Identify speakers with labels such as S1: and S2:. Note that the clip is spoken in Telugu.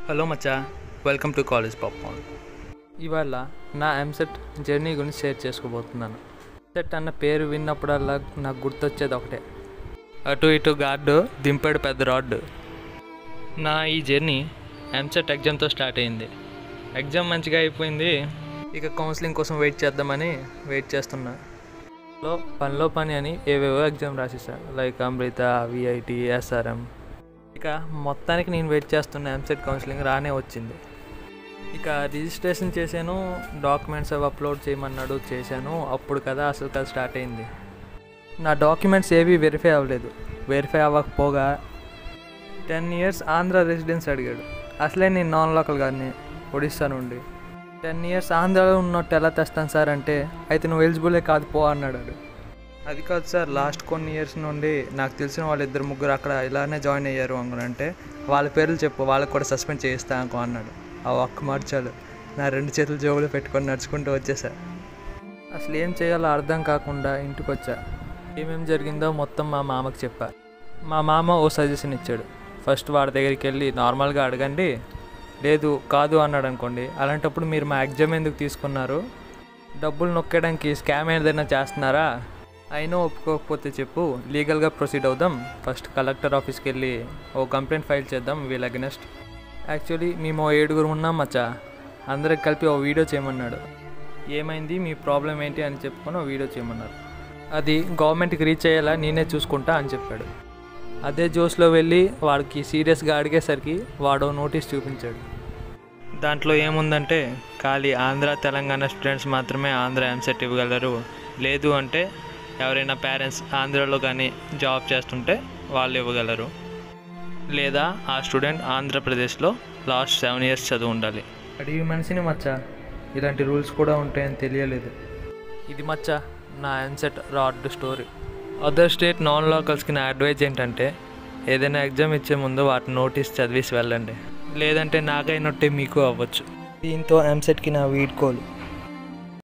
S1: హలో మచ్చా వెల్కమ్ టు కాలేజ్ పాప్కార్న్
S2: ఇవాళ నా ఎంసెట్ జర్నీ గురించి షేర్ చేసుకోబోతున్నాను ఎంసెట్ అన్న పేరు విన్నప్పుడల్లా నాకు గుర్తొచ్చేది ఒకటే
S1: అటు ఇటు గార్డు దింపాడు పెద్ద రాడ్ నా ఈ జర్నీ ఎంసెట్ ఎగ్జామ్తో స్టార్ట్ అయింది ఎగ్జామ్ మంచిగా అయిపోయింది
S2: ఇక కౌన్సిలింగ్ కోసం వెయిట్ చేద్దామని వెయిట్ చేస్తున్నా లో పనిలో పని అని ఏవేవో ఎగ్జామ్ రాసేసా లైక్ అమృత విఐటి ఎస్ఆర్ఎం ఇక మొత్తానికి నేను వెయిట్ చేస్తున్న ఎంసెట్ కౌన్సిలింగ్ రానే వచ్చింది ఇక రిజిస్ట్రేషన్ చేశాను డాక్యుమెంట్స్ అవి అప్లోడ్ చేయమన్నాడు చేశాను అప్పుడు కదా అసలు కదా స్టార్ట్ అయింది నా డాక్యుమెంట్స్ ఏవి వెరిఫై అవ్వలేదు వెరిఫై అవ్వకపోగా టెన్ ఇయర్స్ ఆంధ్ర రెసిడెన్స్ అడిగాడు అసలే నేను నాన్ లోకల్ గారిని ఒడిస్సా నుండి టెన్ ఇయర్స్ ఆంధ్రాలో ఉన్నట్టు ఎలా తెస్తాను సార్ అంటే అయితే నువ్వు ఎలిజిబులే కాదు పో అన్నాడు వాడు. అది కాదు సార్ లాస్ట్ కొన్ని ఇయర్స్ నుండి నాకు తెలిసిన వాళ్ళు ఇద్దరు ముగ్గురు అక్కడ ఇలానే జాయిన్ అయ్యారు అంకుల్ అంటే వాళ్ళ పేర్లు చెప్పు వాళ్ళకి కూడా సస్పెండ్ చేయిస్తా అంకు అన్నాడు ఆ ఒక్క మార్చాలు నా రెండు చేతులు జోబులు పెట్టుకొని నడుచుకుంటూ వచ్చేసా అసలు ఏం చేయాలో అర్థం కాకుండా ఇంటికి వచ్చా ఏమేం జరిగిందో మొత్తం మా మామకి చెప్పా మా మామ ఓ సజెషన్ ఇచ్చాడు ఫస్ట్ వాడి దగ్గరికి వెళ్ళి నార్మల్గా అడగండి లేదు కాదు అన్నాడు అనుకోండి అలాంటప్పుడు మీరు మా ఎగ్జామ్ ఎందుకు తీసుకున్నారు డబ్బులు నొక్కడానికి స్కామ్ ఏదైనా చేస్తున్నారా అయినా ఒప్పుకోకపోతే చెప్పు లీగల్గా ప్రొసీడ్ అవుదాం ఫస్ట్ కలెక్టర్ ఆఫీస్కి వెళ్ళి ఓ కంప్లైంట్ ఫైల్ చేద్దాం వీళ్ళ అగెనెస్ట్ యాక్చువల్లీ మేము ఓ ఏడుగురు ఉన్నాం మచ్చా అందరికి కలిపి ఓ వీడియో చేయమన్నాడు ఏమైంది మీ ప్రాబ్లం ఏంటి అని చెప్పుకొని ఓ వీడియో చేయమన్నారు అది గవర్నమెంట్కి రీచ్ అయ్యేలా నేనే చూసుకుంటా అని చెప్పాడు అదే జోస్లో వెళ్ళి వాడికి సీరియస్గా అడిగేసరికి వాడు నోటీస్ చూపించాడు
S1: దాంట్లో ఏముందంటే ఖాళీ ఆంధ్ర తెలంగాణ స్టూడెంట్స్ మాత్రమే ఆంధ్ర ఎంసెట్ ఇవ్వగలరు లేదు అంటే ఎవరైనా పేరెంట్స్ ఆంధ్రాలో కానీ జాబ్ చేస్తుంటే వాళ్ళు ఇవ్వగలరు లేదా ఆ స్టూడెంట్ ఆంధ్రప్రదేశ్లో లాస్ట్ సెవెన్ ఇయర్స్ చదువు ఉండాలి
S2: అడిగి మనిషిని మచ్చ ఇలాంటి రూల్స్ కూడా ఉంటాయని తెలియలేదు ఇది మచ్చ నా EAMCET rod story
S1: other state non లోకల్స్కి నా అడ్వైజ్ ఏంటంటే ఏదైనా ఎగ్జామ్ ఇచ్చే ముందు వాటి నోటీస్ చదివేసి వెళ్ళండి లేదంటే నాకైనట్టే మీకు అవ్వచ్చు
S2: దీంతో ఎంసెట్కి నా వీడ్కోలు